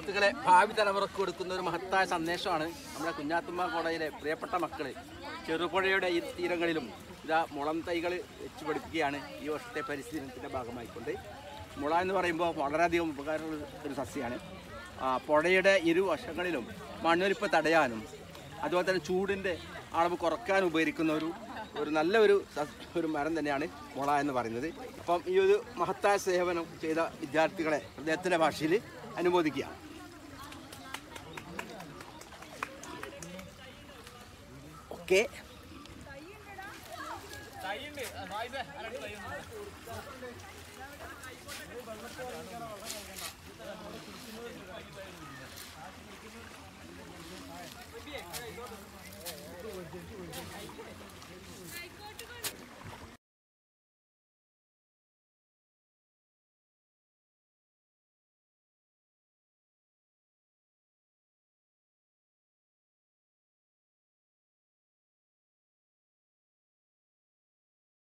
സുഹൃത്തുക്കളെ ഭാവി തലമുറക്ക് കൊടുക്കുന്ന ഒരു മഹത്തായ സന്ദേശമാണ് നമ്മുടെ കുഞ്ഞാത്തുമ്മ കോടയിലെ പ്രിയപ്പെട്ട മക്കൾ ചെറുപുഴയുടെ ഈ തീരങ്ങളിലും ഇതാ മുളം തൈകൾ വെച്ച് പഠിപ്പിക്കുകയാണ് ഈ വർഷത്തെ പരിസ്ഥിതി ദിനത്തിൻ്റെ ഭാഗമായിക്കൊണ്ട് മുള എന്ന് പറയുമ്പോൾ വളരെയധികം ഉപകാരമുള്ള ഒരു സസ്യമാണ് ആ, പുഴയുടെ ഇരുവശങ്ങളിലും മണ്ണൊലിപ്പ് തടയാനും അതുപോലെ തന്നെ ചൂടിൻ്റെ അളവ് കുറയ്ക്കാനും ഉപകരിക്കുന്ന ഒരു ഒരു നല്ല ഒരു സസ്- ഒരു മരം തന്നെയാണ് മുള എന്ന് പറയുന്നത് അപ്പം ഈ ഒരു മഹത്തായ സേവനം ചെയ്ത വിദ്യാർത്ഥികളെ അദ്ദേഹത്തിൻ്റെ ഭാഷയിൽ അനുമോദിക്കുക ഓക്കെ